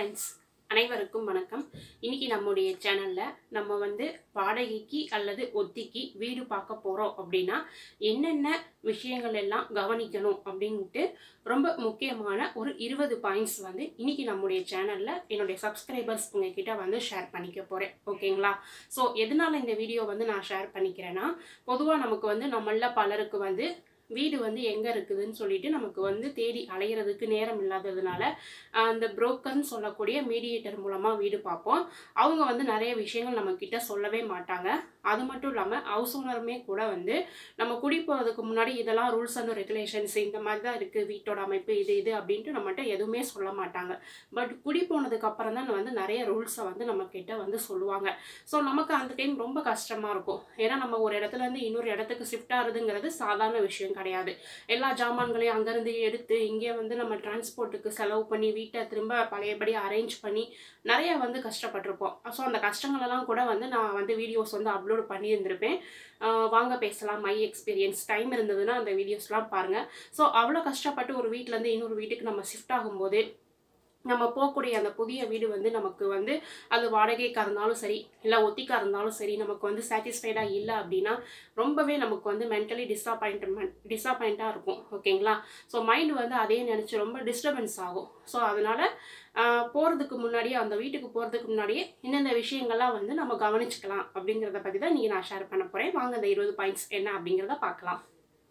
friends அனைவருக்கும் வணக்கம் இன்னைக்கு நம்முடைய சேனலில் நம்ம வந்து வாடகைக்கு அல்லது ஒத்திக்கு வீடு பார்க்க போகிறோம் அப்படின்னா என்னென்ன விஷயங்கள் எல்லாம் கவனிக்கணும் அப்படின்ட்டு ரொம்ப முக்கியமான ஒரு இருபது பாயிண்ட்ஸ் வந்து இன்னைக்கு நம்முடைய சேனலில் என்னுடைய சப்ஸ்கிரைபர்ஸ் உங்ககிட்ட வந்து ஷேர் பண்ணிக்க போகிறேன் ஓகேங்களா ஸோ எதனால இந்த வீடியோ வந்து நான் ஷேர் பண்ணிக்கிறேன்னா பொதுவாக நமக்கு வந்து நம்மள பலருக்கு வந்து வீடு வந்து எங்கே இருக்குதுன்னு சொல்லிட்டு நமக்கு வந்து தேடி அலையிறதுக்கு நேரம் இல்லாததுனால ஆஹ் அந்த புரோக்கர்னு சொல்லக்கூடிய மீடியேட்டர் மூலமாக வீடு பார்ப்போம் அவங்க வந்து நிறைய விஷயங்கள் நம்ம கிட்ட சொல்லவே மாட்டாங்க அது மட்டும் இல்லாமல் ஹவுஸ் ஓனருமே கூட வந்து நம்ம குடி போகிறதுக்கு முன்னாடி இதெல்லாம் ரூல்ஸ் அண்ட் ரெகுலேஷன்ஸ் இந்த மாதிரி தான் இருக்குது வீட்டோட அமைப்பு இது இது அப்படின்ட்டு நம்மகிட்ட எதுவுமே சொல்ல மாட்டாங்க பட் குடி போனதுக்கு அப்புறம் தான் வந்து நிறைய ரூல்ஸை வந்து நம்ம கிட்ட வந்து சொல்லுவாங்க ஸோ நமக்கு அந்த டைம் ரொம்ப கஷ்டமாக இருக்கும் ஏன்னா நம்ம ஒரு இடத்துல இருந்து இன்னொரு இடத்துக்கு ஷிஃப்ட் ஆகுதுங்கிறது சாதாரண விஷயம் கிடையாது எல்லா ஜாமான்களையும் அங்கேருந்து எடுத்து இங்கே வந்து நம்ம டிரான்ஸ்போர்ட்டுக்கு செலவு பண்ணி வீட்டை திரும்ப பழையபடி அரேஞ்ச் பண்ணி நிறைய வந்து கஷ்டப்பட்டிருப்போம் ஸோ அந்த கஷ்டங்களெல்லாம் கூட வந்து நான் வந்து வீடியோஸ் வந்து அப்லோட் பண்ணியிருந்திருப்பேன் ஆஹ் வாங்க பேசலாம் மை எக்ஸ்பீரியன்ஸ் டைம் இருந்ததுன்னா அந்த வீடியோஸ்லாம் பாருங்கள் ஸோ அவ்வளோ கஷ்டப்பட்டு ஒரு வீட்டிலேருந்து இன்னொரு வீட்டுக்கு நம்ம ஷிஃப்ட் ஆகும்போது நம்ம போகக்கூடிய அந்த புதிய வீடு வந்து நமக்கு வந்து அது வாடகைக்காக இருந்தாலும் சரி இல்லை ஒத்திக்காக இருந்தாலும் சரி நமக்கு வந்து சாட்டிஸ்ஃபைடாக இல்லை அப்படின்னா ரொம்பவே நமக்கு வந்து மென்டலி டிஸப்பாயின்ட்மெண்ட் டிஸப்பாயிண்ட்டாக இருக்கும் ஓகேங்களா ஸோ மைண்ட் வந்து அதே நினச்சி ரொம்ப டிஸ்டர்பன்ஸ் ஆகும் ஸோ அதனால் போகிறதுக்கு முன்னாடியே அந்த வீட்டுக்கு போகிறதுக்கு முன்னாடியே இந்தந்த விஷயங்கள்லாம் வந்து நம்ம கவனிச்சுக்கலாம் அப்படிங்கிறத பற்றி தான் நீங்கள் நான் ஷேர் பண்ண போகிறேன் வாங்க அந்த இருபது பாயிண்ட்ஸ் என்ன அப்படிங்கிறத பார்க்கலாம்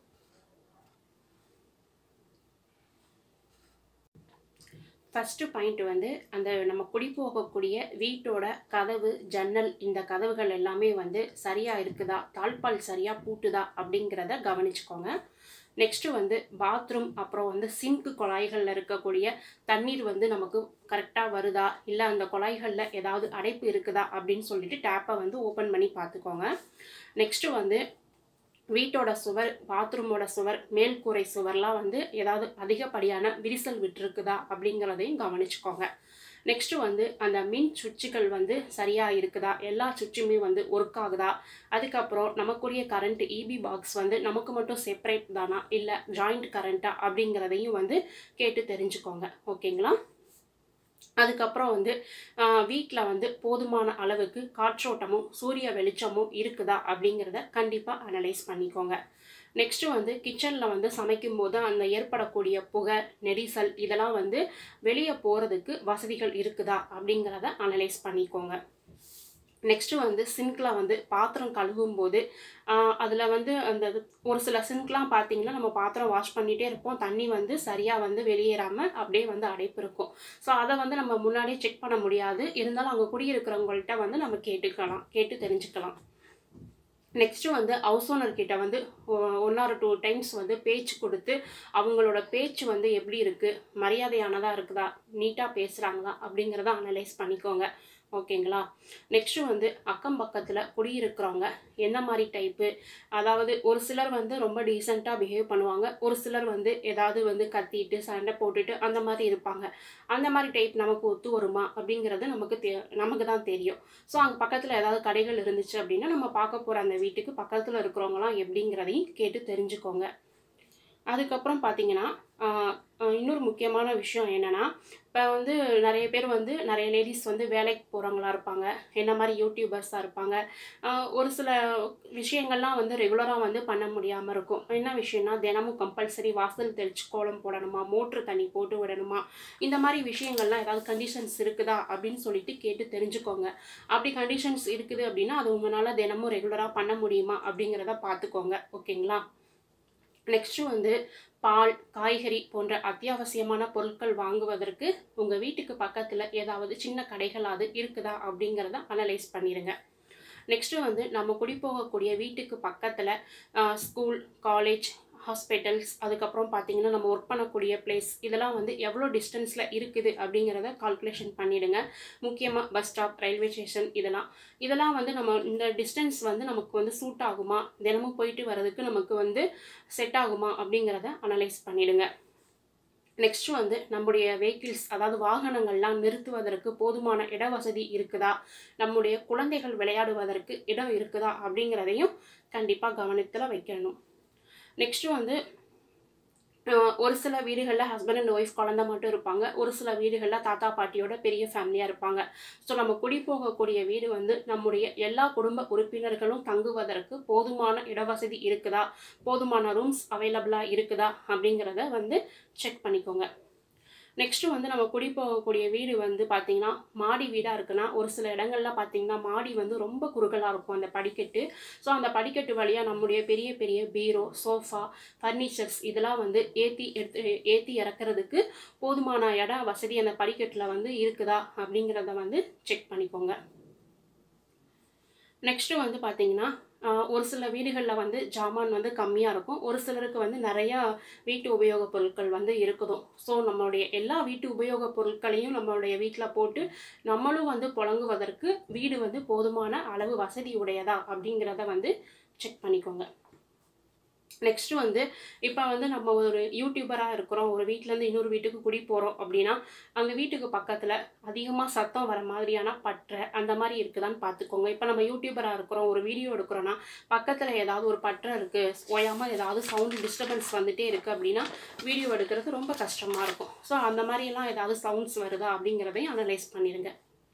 ஃபஸ்ட்டு பாயிண்ட் வந்து அந்த நம்ம குடி போகக்கூடிய வீட்டோட கதவு ஜன்னல் இந்த கதவுகள் எல்லாமே வந்து சரியாக இருக்குதா தாழ்பால் சரியாக பூட்டுதா அப்படிங்கிறத கவனிச்சுக்கோங்க நெக்ஸ்ட்டு வந்து பாத்ரூம் அப்புறம் வந்து சிங்க்கு குழாய்களில் இருக்கக்கூடிய தண்ணீர் வந்து நமக்கு கரெக்டாக வருதா இல்லை அந்த குழாய்களில் ஏதாவது அடைப்பு இருக்குதா அப்படின்னு சொல்லிட்டு டேப்பை வந்து ஓப்பன் பண்ணி பார்த்துக்கோங்க நெக்ஸ்ட்டு வந்து வீட்டோட சுவர் பாத்ரூமோட சுவர் மேல்கூரை சுவர்லாம் வந்து ஏதாவது அதிகப்படியான விரிசல் விட்டுருக்குதா அப்படிங்கிறதையும் கவனிச்சுக்கோங்க நெக்ஸ்ட்டு வந்து அந்த மின் சுவிட்சுகள் வந்து சரியாக இருக்குதா எல்லா சுவிட்சுமே வந்து ஒர்க் ஆகுதா அதுக்கப்புறம் நமக்குரிய கரண்ட் இபி பாக்ஸ் வந்து நமக்கு மட்டும் செப்பரேட் தானா இல்லை ஜாயிண்ட் கரண்ட்டா அப்படிங்கிறதையும் வந்து கேட்டு தெரிஞ்சுக்கோங்க ஓகேங்களா அதுக்கப்புறம் வந்து வீட்டில் வந்து போதுமான அளவுக்கு காற்றோட்டமும் சூரிய வெளிச்சமும் இருக்குதா அப்படிங்கிறத கண்டிப்பாக அனலைஸ் பண்ணிக்கோங்க நெக்ஸ்ட்டு வந்து கிச்சனில் வந்து சமைக்கும் போது அந்த ஏற்படக்கூடிய புகை நெரிசல் இதெல்லாம் வந்து வெளியே போகிறதுக்கு வசதிகள் இருக்குதா அப்படிங்கிறத அனலைஸ் பண்ணிக்கோங்க நெக்ஸ்ட்டு வந்து சிங்க்கில் வந்து பாத்திரம் கழுவும் போது அதில் வந்து அந்த ஒரு சில சிங்க்லாம் பார்த்தீங்கன்னா நம்ம பாத்திரம் வாஷ் பண்ணிகிட்டே இருப்போம் தண்ணி வந்து சரியாக வந்து வெளியேறாமல் அப்படியே வந்து அடைப்பு இருக்கும் ஸோ அதை வந்து நம்ம முன்னாடியே செக் பண்ண முடியாது இருந்தாலும் அங்கே குடியிருக்கிறவங்கள்ட்ட வந்து நம்ம கேட்டுக்கலாம் கேட்டு தெரிஞ்சுக்கலாம் நெக்ஸ்ட்டு வந்து ஹவுஸ் ஓனர்கிட்ட வந்து ஒன் ஆர் டூ டைம்ஸ் வந்து பேச்சு கொடுத்து அவங்களோட பேச்சு வந்து எப்படி இருக்குது மரியாதையானதாக இருக்குதா நீட்டாக பேசுகிறாங்களா அப்படிங்கிறத அனலைஸ் பண்ணிக்கோங்க ஓகேங்களா நெக்ஸ்ட்டு வந்து அக்கம் பக்கத்தில் குடியிருக்கிறவங்க எந்த மாதிரி டைப்பு அதாவது ஒரு சிலர் வந்து ரொம்ப டீசெண்டாக பிஹேவ் பண்ணுவாங்க ஒரு சிலர் வந்து ஏதாவது வந்து கத்திட்டு சண்டை போட்டுட்டு அந்த மாதிரி இருப்பாங்க அந்த மாதிரி டைப் நமக்கு ஒத்து வருமா அப்படிங்கிறது நமக்கு தெ நமக்கு தான் தெரியும் ஸோ அங்கே பக்கத்தில் ஏதாவது கடைகள் இருந்துச்சு அப்படின்னா நம்ம பார்க்க போகிற அந்த வீட்டுக்கு பக்கத்தில் இருக்கிறவங்களாம் எப்படிங்கிறதையும் கேட்டு தெரிஞ்சுக்கோங்க அதுக்கப்புறம் பார்த்தீங்கன்னா இன்னொரு முக்கியமான விஷயம் என்னென்னா இப்போ வந்து நிறைய பேர் வந்து நிறைய லேடிஸ் வந்து வேலைக்கு போகிறவங்களா இருப்பாங்க என்ன மாதிரி யூடியூபர்ஸாக இருப்பாங்க ஒரு சில விஷயங்கள்லாம் வந்து ரெகுலராக வந்து பண்ண முடியாமல் இருக்கும் என்ன விஷயம்னா தினமும் கம்பல்சரி வாசல் தெளிச்சு கோலம் போடணுமா மோட்ரு தண்ணி போட்டு விடணுமா இந்த மாதிரி விஷயங்கள்லாம் ஏதாவது கண்டிஷன்ஸ் இருக்குதா அப்படின்னு சொல்லிட்டு கேட்டு தெரிஞ்சுக்கோங்க அப்படி கண்டிஷன்ஸ் இருக்குது அப்படின்னா அது உங்களால் தினமும் ரெகுலராக பண்ண முடியுமா அப்படிங்கிறத பார்த்துக்கோங்க ஓகேங்களா நெக்ஸ்ட்டு வந்து பால் காய்கறி போன்ற அத்தியாவசியமான பொருட்கள் வாங்குவதற்கு உங்கள் வீட்டுக்கு பக்கத்தில் ஏதாவது சின்ன கடைகளாவது இருக்குதா அப்படிங்கிறத அனலைஸ் பண்ணிடுங்க நெக்ஸ்ட்டு வந்து நம்ம குடி போகக்கூடிய வீட்டுக்கு பக்கத்தில் ஸ்கூல் காலேஜ் ஹாஸ்பிட்டல்ஸ் அதுக்கப்புறம் பார்த்தீங்கன்னா நம்ம ஒர்க் பண்ணக்கூடிய பிளேஸ் இதெல்லாம் வந்து எவ்வளோ டிஸ்டன்ஸில் இருக்குது அப்படிங்கிறத கால்குலேஷன் பண்ணிவிடுங்க முக்கியமாக பஸ் ஸ்டாப் ரயில்வே ஸ்டேஷன் இதெல்லாம் இதெல்லாம் வந்து நம்ம இந்த டிஸ்டன்ஸ் வந்து நமக்கு வந்து சூட் ஆகுமா தினமும் போயிட்டு வர்றதுக்கு நமக்கு வந்து செட் ஆகுமா அப்படிங்கிறத அனலைஸ் பண்ணிவிடுங்க நெக்ஸ்ட் வந்து நம்முடைய வெஹிக்கிள்ஸ் அதாவது வாகனங்கள்லாம் நிறுத்துவதற்கு போதுமான இட வசதி இருக்குதா நம்முடைய குழந்தைகள் விளையாடுவதற்கு இடம் இருக்குதா அப்படிங்கிறதையும் கண்டிப்பாக கவனத்தில் வைக்கணும் நெக்ஸ்ட்டு வந்து அஹ் ஒரு சில வீடுகளில் ஹஸ்பண்ட் அண்ட் ஒய்ஃப் குழந்தை மட்டும் இருப்பாங்க ஒரு சில வீடுகளில் தாத்தா பாட்டியோட பெரிய ஃபேமிலியாக இருப்பாங்க ஸோ நம்ம குடி போகக்கூடிய வீடு வந்து நம்முடைய எல்லா குடும்ப உறுப்பினர்களும் தங்குவதற்கு போதுமான இடவசதி இருக்குதா போதுமான ரூம்ஸ் அவைலபிளாக இருக்குதா அப்படிங்கிறத வந்து செக் பண்ணிக்கோங்க நெக்ஸ்ட்டு வந்து நம்ம குடி போகக்கூடிய வீடு வந்து பார்த்திங்கன்னா மாடி வீடாக இருக்குன்னா ஒரு சில இடங்கள்ல பார்த்திங்கன்னா மாடி வந்து ரொம்ப குறுகலாக இருக்கும் அந்த படிக்கட்டு ஸோ அந்த படிக்கட்டு வழியாக நம்முடைய பெரிய பெரிய பீரோ சோஃபா ஃபர்னிச்சர்ஸ் இதெல்லாம் வந்து ஏற்றி எடுத்து ஏற்றி இறக்குறதுக்கு போதுமான இடம் வசதி அந்த படிக்கட்டில் வந்து இருக்குதா அப்படிங்கிறத வந்து செக் பண்ணிக்கோங்க நெக்ஸ்ட்டு வந்து பார்த்தீங்கன்னா ஆஹ், ஒரு சில வீடுகளில் வந்து ஜாமான் வந்து கம்மியாக இருக்கும் ஒரு சிலருக்கு வந்து நிறையா வீட்டு உபயோகப் பொருட்கள் வந்து இருக்குதும் ஸோ நம்மளுடைய எல்லா வீட்டு உபயோகப் பொருட்களையும் நம்மளுடைய வீட்டில் போட்டு நம்மளும் வந்து புழங்குவதற்கு வீடு வந்து போதுமான அளவு வசதி உடையதா அப்படிங்கிறத வந்து செக் பண்ணிக்கோங்க நெக்ஸ்ட் வந்து இப்போ வந்து நம்ம ஒரு யூடியூபராக இருக்கிறோம் ஒரு வீட்டிலேருந்து இன்னொரு வீட்டுக்கு குடி போகிறோம் அப்படின்னா அந்த வீட்டுக்கு பக்கத்தில் அதிகமாக சத்தம் வர மாதிரியான பற்றை அந்த மாதிரி இருக்குதான்னு பார்த்துக்கோங்க இப்போ நம்ம யூடியூபராக இருக்கிறோம் ஒரு வீடியோ எடுக்கிறோன்னா பக்கத்தில் ஏதாவது ஒரு பற்றை இருக்குது ஓயாமல் ஏதாவது சவுண்ட் டிஸ்டர்பன்ஸ் வந்துட்டே இருக்குது அப்படின்னா வீடியோ எடுக்கிறது ரொம்ப கஷ்டமாக இருக்கும் ஸோ அந்த மாதிரியெல்லாம் ஏதாவது சவுண்ட்ஸ் வருதா அப்படிங்கிறதையும் அனலைஸ் பண்ணிடுங்க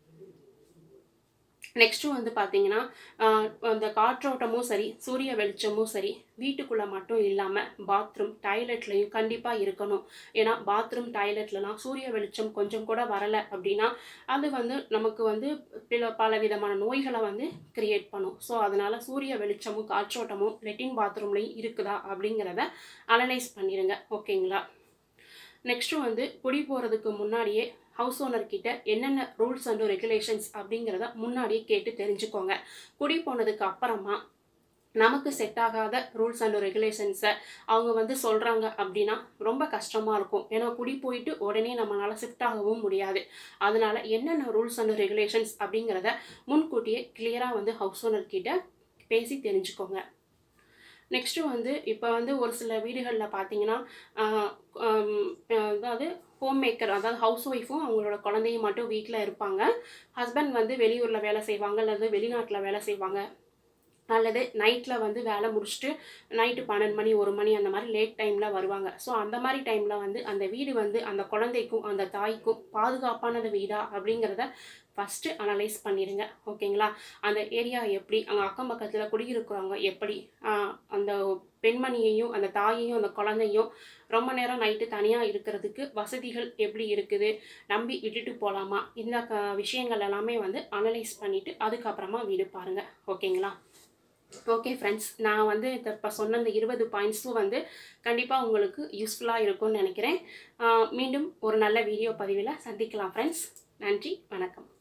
நெக்ஸ்ட்டு வந்து பார்த்தீங்கன்னா ஆஹ், அந்த காற்றோட்டமும் சரி சூரிய வெளிச்சமும் சரி வீட்டுக்குள்ளே மட்டும் இல்லாமல் பாத்ரூம் டாய்லெட்லேயும் கண்டிப்பாக இருக்கணும் ஏன்னா பாத்ரூம் டாய்லெட்லலாம் சூரிய வெளிச்சம் கொஞ்சம் கூட வரலை அப்படின்னா அது வந்து நமக்கு வந்து பல பல விதமான நோய்களை வந்து கிரியேட் பண்ணும் ஸோ அதனால் சூரிய வெளிச்சமும் காற்றோட்டமும் லெட்டின் பாத்ரூம்லேயும் இருக்குதா அப்படிங்கிறத அனலைஸ் பண்ணிடுங்க ஓகேங்களா நெக்ஸ்ட்டு வந்து குடி போகிறதுக்கு முன்னாடியே ஹவுஸ் ஓனர் கிட்ட என்னென்ன ரூல்ஸ் அண்ட் ரெகுலேஷன்ஸ் அப்படிங்கிறத முன்னாடியே கேட்டு தெரிஞ்சுக்கோங்க குடி போனதுக்கு அப்புறமா நமக்கு செட் ஆகாத ரூல்ஸ் அண்ட் ரெகுலேஷன்ஸை அவங்க வந்து சொல்கிறாங்க அப்படின்னா ரொம்ப கஷ்டமாக இருக்கும் ஏன்னா குடி போயிட்டு உடனே நம்மளால் ஷிஃப்ட் ஆகவும் முடியாது அதனால என்னென்ன ரூல்ஸ் அண்ட் ரெகுலேஷன்ஸ் அப்படிங்கிறத முன்கூட்டியே கிளியராக வந்து ஹவுஸ் ஓனர் கிட்ட பேசி தெரிஞ்சுக்கோங்க நெக்ஸ்ட்டு வந்து இப்போ வந்து ஒரு சில வீடுகளில் பார்த்தீங்கன்னா ஆஹ், ஆம், அதாவது ஹோம் மேக்கர் அதாவது ஹவுஸ் ஒய்ஃபும் அவங்களோட குழந்தையும் மட்டும் வீட்டில் இருப்பாங்க ஹஸ்பண்ட் வந்து வெளியூரில் வேலை செய்வாங்க அல்லது வெளிநாட்டில் வேலை செய்வாங்க அல்லது நைட்டில் வந்து வேலை முடிச்சுட்டு நைட்டு பன்னெண்டு மணி ஒரு மணி அந்த மாதிரி லேட் டைமில் வருவாங்க ஸோ அந்த மாதிரி டைமில் வந்து அந்த வீடு வந்து அந்த குழந்தைக்கும் அந்த தாய்க்கும் பாதுகாப்பானது வீடா அப்படிங்கிறத ஃபஸ்ட்டு அனலைஸ் பண்ணிடுங்க ஓகேங்களா அந்த ஏரியா எப்படி அங்கே அக்கம் பக்கத்தில் குடியிருக்கிறவங்க எப்படி ஆஹ் அந்த பெண்மணியையும் அந்த தாயையும் அந்த குழந்தையும் ரொம்ப நேரம் நைட்டு தனியாக இருக்கிறதுக்கு வசதிகள் எப்படி இருக்குது நம்பி விட்டுட்டு போகலாமா இந்த க விஷயங்கள் எல்லாமே வந்து அனலைஸ் பண்ணிவிட்டு அதுக்கப்புறமா வீடு பாருங்கள் ஓகேங்களா ஓகே ஃப்ரெண்ட்ஸ் நான் வந்து இப்போ சொன்ன இந்த இருபது பாயிண்ட்ஸும் வந்து கண்டிப்பாக உங்களுக்கு யூஸ்ஃபுல்லாக இருக்கும்னு நினைக்கிறேன் ஆஹ் மீண்டும் ஒரு நல்ல வீடியோ பதிவில் சந்திக்கலாம் ஃப்ரெண்ட்ஸ் நன்றி வணக்கம்